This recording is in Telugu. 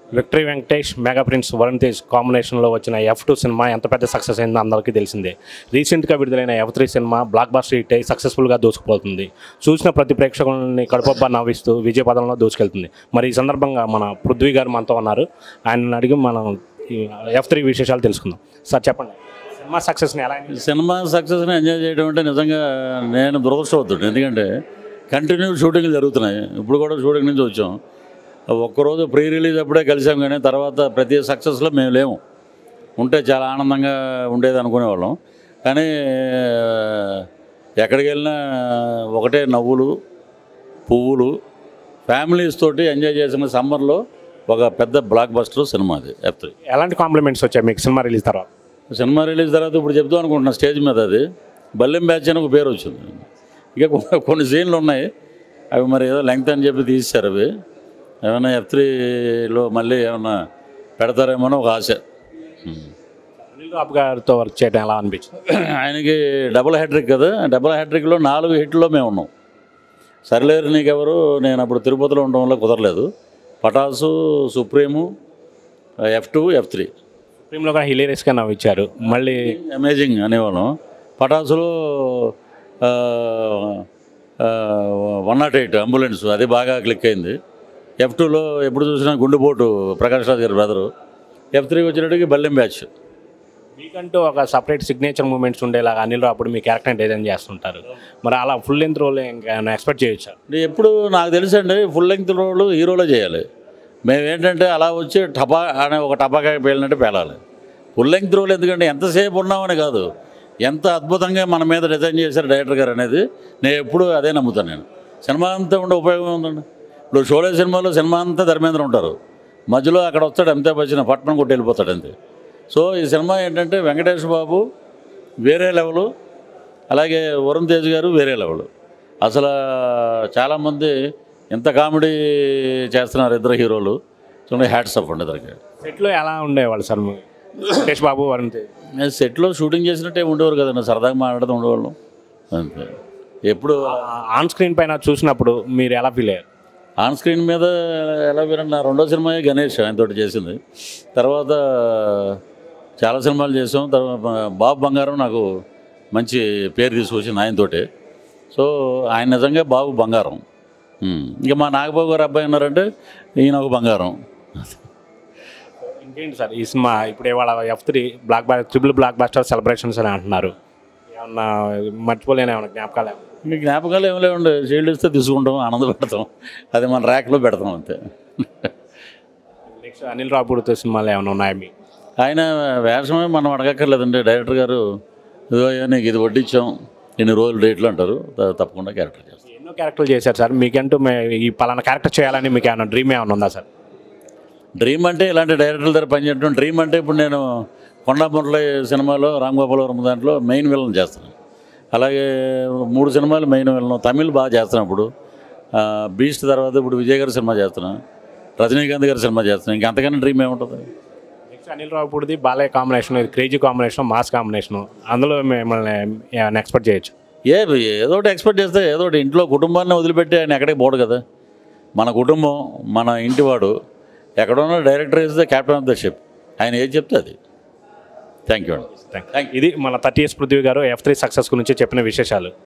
Victory Venkatesh mega prince Varun Tej కాంబినేషన్లో వచ్చిన ఎఫ్ టూ సినిమా ఎంత పెద్ద సక్సెస్ అయిందో అందరికీ తెలిసిందే రీసెంట్గా విడుదలైన F three cinema blockbuster hit అయి సక్సెస్ఫుల్గా దూసుకుపోతుంది చూసిన ప్రతి ప్రేక్షకులని కడుపబ్బా నవ్విస్తూ విజయపదంలో దూసుకెళ్తుంది మరి ఈ సందర్భంగా మన పృథ్వీ గారు మనతో ఉన్నారు ఆయన అడిగి మనం ఎఫ్ త్రీ విశేషాలు తెలుసుకుందాం సార్ చెప్పండి సినిమా సక్సెస్ని ఎలా అయింది? సినిమా సక్సెస్ని ఎంజాయ్ చేయడం అంటే నిజంగా నేను దురదృష్టవద్దుడు ఎందుకంటే కంటిన్యూ షూటింగ్లు జరుగుతున్నాయి ఇప్పుడు కూడా షూటింగ్ నుంచి వచ్చాం ఒక్కరోజు ప్రీ రిలీజ్ అప్పుడే కలిసాం కానీ తర్వాత ప్రతి సక్సెస్లో మేము లేము ఉంటే చాలా ఆనందంగా ఉండేది అనుకునేవాళ్ళం కానీ ఎక్కడికి వెళ్ళినా ఒకటే నవ్వులు పువ్వులు ఫ్యామిలీస్ తోటి ఎంజాయ్ చేసిన సమ్మర్లో ఒక పెద్ద బ్లాక్ బస్టర్ సినిమా అది ఎఫ్ త్రీ ఎలాంటి కాంప్లిమెంట్స్ వచ్చాయి మీకు సినిమా రిలీజ్ తర్వాత సినిమా రిలీజ్ తర్వాత ఇప్పుడు చెప్దాం అనుకుంటున్నా స్టేజ్ మీద అది బల్లెం బ్యాచ్ అని ఒక పేరు వచ్చింది ఇక కొ- కొన్ని సీన్లు ఉన్నాయి అవి మరి ఏదో లెంగ్త్ అని చెప్పి తీశారు అవి ఏమైనా ఎఫ్ త్రీలో మళ్ళీ ఏమైనా పెడతారేమో అని ఒక ఆశ ఉమ్. అనిల్ రాబ్ గారితో వర్క్ చేయడం ఎలా అనిపించింది ఆయనకి డబుల్ హ్యాట్రిక్ కదా డబుల్ హ్యాట్రిక్లో నాలుగు హిట్లో మేము ఉన్నాం సరిలేరు నీకెవరు నేను అప్పుడు తిరుపతిలో ఉండడం వల్ల కుదరలేదు Pataas Supreme F two F three సుప్రీంలో కూడా హిలేరియస్గా నవ్విచ్చారు మళ్ళీ అమేజింగ్ అనేవాళ్ళం పటాసులో వన్ నాట్ ఎయిట్ అంబులెన్స్ అది బాగా క్లిక్ అయింది ఎఫ్ టూలో ఎప్పుడు చూసినా గుండెపోటు ప్రకాష్ రాజ్ గారి బ్రదరు ఎఫ్ త్రీ వచ్చేటప్పటికి బల్లెం బ్యాచ్ మీకంటూ ఒక సపరేట్ సిగ్నేచర్ మూమెంట్స్ ఉండేలాగా అనిల్ రావు అప్పుడు మీ క్యారెక్టర్ డిజైన్ చేస్తుంటారు మరి అలా ఫుల్ లెంత్ రోల్ ఇంకా ఎక్స్పెక్ట్ చేయొచ్చా అంటే ఎప్పుడు నాకు తెలుసండి ఫుల్ లెంగ్త్ రోడ్లు హీరోలో చేయాలి మేమేంటంటే అలా వచ్చి టపా అనే ఒక టపాకాయ పేలినట్టు పేలాలి ఫుల్ లెంగ్త్ రోల్ ఎందుకంటే ఎంతసేపు ఉన్నామని కాదు ఎంత అద్భుతంగా మన మీద డిజైన్ చేశారు డైరెక్టర్ గారు అనేది నేను ఎప్పుడు అదే నమ్ముతాను నేను సినిమా అంతా ఉండే ఉపయోగం ఉందండి ఇప్పుడు షోలే సినిమాలో సినిమా అంతా ధర్మేంద్ర ఉంటారు మధ్యలో అక్కడ వస్తాడు అమితాబ్ బచ్చన్ పట్టణం కొట్టి వెళ్ళిపోతాడు అంతే సో ఈ సినిమా ఏంటంటే వెంకటేష్ బాబు వేరే లెవెలు అలాగే వరుణ్ తేజ్ గారు వేరే లెవెల్ అసలు చాలామంది ఎంత కామెడీ చేస్తున్నారు ఇద్దరు హీరోలు చూడండి హ్యాట్స్ అప్ అండి ఇద్దరికి సెట్లో ఎలా ఉండేవాళ్ళు సార్ మీరు? వెంకటేష్ బాబు వరుణ్ తేజ్ నేను సెట్లో షూటింగ్ చేసినట్టే ఉండేవారు కదండి సరదాగా మాట్లాడుతూ ఉండేవాళ్ళం అంతే ఎప్పుడు ఆన్ స్క్రీన్ పైన చూసినప్పుడు మీరు ఎలా ఫీల్ అయ్యారు ఆన్ స్క్రీన్ మీద ఎలా వినండి నా రెండో సినిమా గణేష్ ఆయనతోటి చేసింది తర్వాత చాలా సినిమాలు చేసాం తర్వాత బాబు బంగారం నాకు మంచి పేరు తీసుకొచ్చింది ఆయనతోటే సో ఆయన నిజంగా బాబు బంగారం ఉమ్. ఇంకా మా నాగబాబు గారు అబ్బాయి ఉన్నారంటే ఈయన ఒక బంగారం ఇంకేంటి సార్ ఈ సినిమా ఇప్పుడు ఇవాళ ఎఫ్ త్రీ బ్లాక్ బా ట్రిపుల్ బ్లాక్ బాస్టర్ సెలబ్రేషన్స్ అని అంటున్నారు ఏమన్నా మర్చిపోలేని ఏమన్నా జ్ఞాపకాలు ఏమన్నా? ఇంకా జ్ఞాపకాలు ఏమి లేవండి షీల్డ్ ఇస్తే తీసుకుంటాం ఆనంద పెడతాం అది మన ర్యాక్లో పెడతాం అంతే నెక్స్ట్ అనిల్ రావుపూడితో సినిమాలు ఏమైనా ఉన్నాయా మీ ఆయన వేషమే మనం అడగక్కర్లేదండి డైరెక్టర్ గారు ఇదిగో అయ్యా నీకు ఇది వడ్డించాం ఇన్ని రోజులు డేట్లు అంటారు త- తప్పకుండా క్యారెక్టర్ చేస్తాం ఎన్నో క్యారెక్టర్లు చేశారు సార్ మీకంటూ మే- ఈ పలానా క్యారెక్టర్ చేయాలని మీకు ఏమైనా డ్రీమ్ ఏమైనా ఉందా సార్ డ్రీమ్ అంటే ఇలాంటి డైరెక్టర్ల దగ్గర పనిచేయడం డ్రీమ్ అంటే ఇప్పుడు నేను కొండా మురళి సినిమాలో రామ్ గోపాల్ వర్మ దాంట్లో మెయిన్ విలన్ చేస్తాను అలాగే మూడు సినిమాలు మెయిన్ విలన్ తమిళ్ బాగా చేస్తున్నాను ఇప్పుడు ఆ, బీస్ట్ తర్వాత ఇప్పుడు విజయ్ గారి సినిమా చేస్తున్నాను రజనీకాంత్ గారి సినిమా చేస్తున్నాను ఇంకా అంతకన్నా డ్రీమ్ ఏముంటుంది నెక్స్ట్ అనిల్ రావుపూడిది బాలయ్య కాంబినేషన్ ఇది క్రేజీ కాంబినేషన్ మాస్ కాంబినేషన్ అందులో మిమ్మల్ని ఏమైనా ఎక్స్పెక్ట్ చేయొచ్చు ఏ ఏదో ఒకటి ఎక్స్పెక్ట్ చేస్తే ఏదో ఒకటి ఇంట్లో కుటుంబాన్ని వదిలిపెట్టి ఆయన ఎక్కడికి పోడు కదా మన కుటుంబం మన ఇంటివాడు ఎక్కడున్న director is the captain of the ship ఆయన ఏది చెప్తే అది థ్యాంక్ యూ అండి ఇది మన థర్టీ ఇయర్స్ పృథ్వీ గారు ఎఫ్ త్రీ సక్సెస్ గురించి చెప్పిన విశేషాలు